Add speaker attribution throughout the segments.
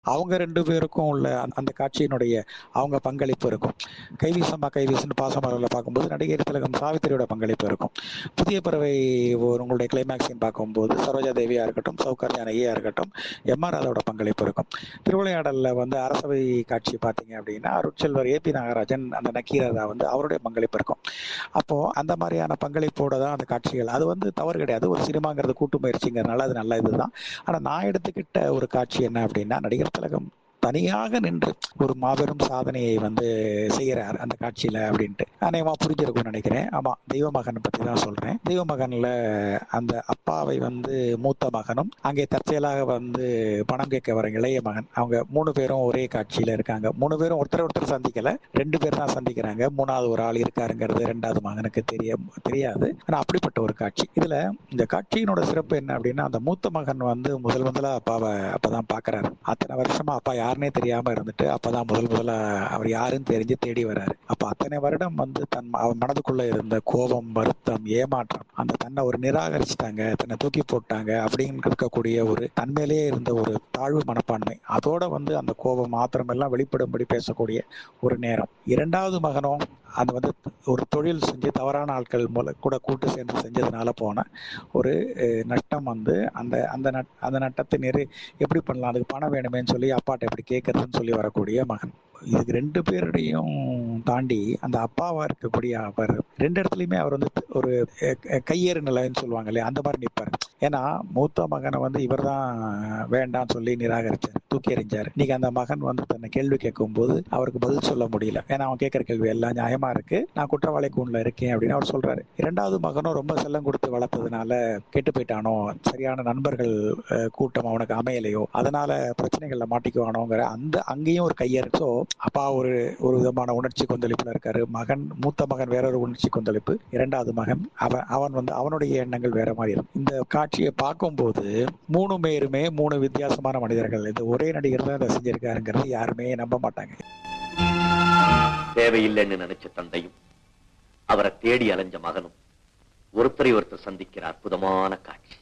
Speaker 1: அவங்க ரெண்டு பேருக்கும் உள்ள அந்த- அந்த காட்சியினுடைய அவங்க பங்களிப்பு இருக்கும் கைவீசம்மா கைவீசுன்னு பாசமலரில் பார்க்கும்போது நடிகர் திலகம் சாவித்திரியோட பங்களிப்பு இருக்கும் புதிய பறவை ஒரு உங்களுடைய கிளைமேக்ஸின் பார்க்கும்போது சரோஜா தேவியா இருக்கட்டும் சௌகர் ஜானகியா இருக்கட்டும் எம்ஆர் ராதாவோட பங்களிப்பு இருக்கும் திருவிளையாடலில் வந்து அரசவை காட்சி பார்த்தீங்க அப்படின்னா அருட்செல்வர் ஏபி நாகராஜன் அந்த நக்கீரதா வந்து அவருடைய பங்களிப்பு இருக்கும் அப்போ அந்த மாதிரியான பங்களிப்போட தான் அந்த காட்சிகள் அது வந்து தவறு கிடையாது ஒரு சினிமாங்கிறது கூட்டு முயற்சிங்கிறதுனால அது நல்ல இதுதான் ஆனா நான் எடுத்துக்கிட்ட ஒரு காட்சி என்ன அப்படின்னா நடிகர் திலகம் தனியாக நின்று ஒரு மாபெரும் சாதனையை வந்து செய்யறார் அந்த காட்சியில அப்படின்ட்டு அநேகமா புரிஞ்சிருக்கும்னு நினைக்கிறேன் ஆமா தெய்வ மகன் பத்தி தான் சொல்றேன் தெய்வ மகன்ல அந்த அப்பாவை வந்து மூத்த மகனும் அங்கே தற்செயலாக வந்து பணம் கேட்க வர இளைய மகன் அவங்க மூணு பேரும் ஒரே காட்சியில இருக்காங்க மூணு பேரும் ஒருத்தர் ஒருத்தர் சந்திக்கல ரெண்டு பேர் தான் சந்திக்கிறாங்க மூணாவது ஒரு ஆள் இருக்காருங்கிறது ரெண்டாவது மகனுக்கு தெரிய தெரியாது ஆனா அப்படிப்பட்ட ஒரு காட்சி இதுல இந்த காட்சியினோட சிறப்பு என்ன அப்படின்னா அந்த மூத்த மகன் வந்து முதல் முதலா அப்பாவை அப்பதான் பாக்குறாரு அத்தனை வருஷமா அப்பா யாருன்னே தெரியாம இருந்துட்டு அப்பதான் முதல் முதலா அவர் யாருன்னு தெரிஞ்சு தேடி வர்றாரு அப்ப அத்தனை வருடம் வந்து தன் அவன் மனதுக்குள்ள இருந்த கோபம் வருத்தம் ஏமாற்றம் அந்த தன்னை ஒரு நிராகரிச்சுட்டாங்க தன்னை தூக்கி போட்டாங்க அப்படின்னு இருக்கக்கூடிய ஒரு தன்மையிலேயே இருந்த ஒரு தாழ்வு மனப்பான்மை அதோட வந்து அந்த கோபம் ஆத்திரம் எல்லாம் வெளிப்படும்படி பேசக்கூடிய ஒரு நேரம் இரண்டாவது மகனும் அது வந்து ஒரு தொழில் செஞ்சு தவறான ஆட்கள் மூல கூட கூட்டு சேர்ந்து செஞ்சதுனால போன ஒரு அஹ், நஷ்டம் வந்து அந்த அந்த நட் அந்த நட்டத்தை நிறை எப்படி பண்ணலாம் அதுக்கு பணம் வேணுமேன்னு சொல்லி அப்பாட்ட எப்படி கேட்கறதுன்னு சொல்லி வரக்கூடிய மகன் இதுக்கு ரெண்டு பேருடையும் தாண்டி அந்த அப்பாவா இருக்கக்கூடிய அவர் ரெண்டு இடத்துலயுமே அவர் வந்து ஒரு அஹ், அஹ், கையேறு நிலைன்னு சொல்லுவாங்க இல்லையா அந்த மாதிரி நிப்பாரு ஏன்னா மூத்த மகனை வந்து இவர்தான் வேண்டாம்னு சொல்லி நிராகரிச்சார் தூக்கி எறிஞ்சார் இன்னைக்கு அந்த மகன் வந்து தன்னை கேள்வி கேட்கும் போது அவருக்கு பதில் சொல்ல முடியல ஏன்னா அவன் கேட்கிற கேள்வி எல்லாம் நியாயமா இருக்கு நான் குற்றவாளி கூண்ல இருக்கேன் அப்படின்னு அவர் சொல்றாரு இரண்டாவது மகனும் ரொம்ப செல்லம் கொடுத்து வளர்த்ததுனால கெட்டு போயிட்டானோ சரியான நண்பர்கள் அஹ், கூட்டம் அவனுக்கு அமையலையோ அதனால பிரச்சனைகள்ல மாட்டிக்குவானோங்கிற அந்த அங்கேயும் ஒரு கையறு ஸோ அப்பா ஒரு ஒரு விதமான உணர்ச்சி கொந்தளிப்புல இருக்காரு மகன் மூத்த மகன் வேற ஒரு உணர்ச்சி கொந்தளிப்பு இரண்டாவது மகன் அவன் அவன் வந்து அவனுடைய எண்ணங்கள் வேற மாதிரி இருக்கும் இந்த காட்சியை பார்க்கும்போது மூணு பேருமே மூணு வித்தியாசமான மனிதர்கள் இது ஒரே நடிகர் தான் இதை செஞ்சிருக்காருங்கிறது யாருமே நம்ப மாட்டாங்க
Speaker 2: தேவையில்லைன்னு நினைச்ச தந்தையும் அவரை தேடி அலைஞ்ச மகனும் ஒருத்தரை ஒருத்தர் சந்திக்கிற அற்புதமான காட்சி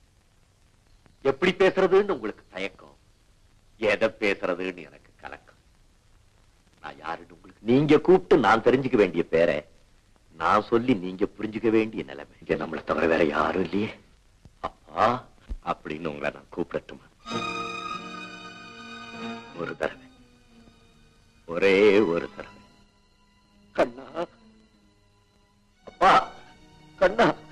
Speaker 2: எப்படி பேசுறதுன்னு உங்களுக்கு தயக்கம் எதை பேசுறதுன்னு எனக்கு கலக்கம் நான் யாருன்னு உங்களுக்கு நீங்க கூப்பிட்டு நான் தெரிஞ்சுக்க வேண்டிய பேரை நான் சொல்லி நீங்க புரிஞ்சுக்க வேண்டிய நிலைமை இங்க நம்மளை தவிர வேற யாரும் இல்லையே அப்பா அப்படின்னு உங்களை நான் கூப்பிடட்டுமா ஒரு தடவை ஒரே ஒரு தடவை கண்ணா அப்பா கண்ணா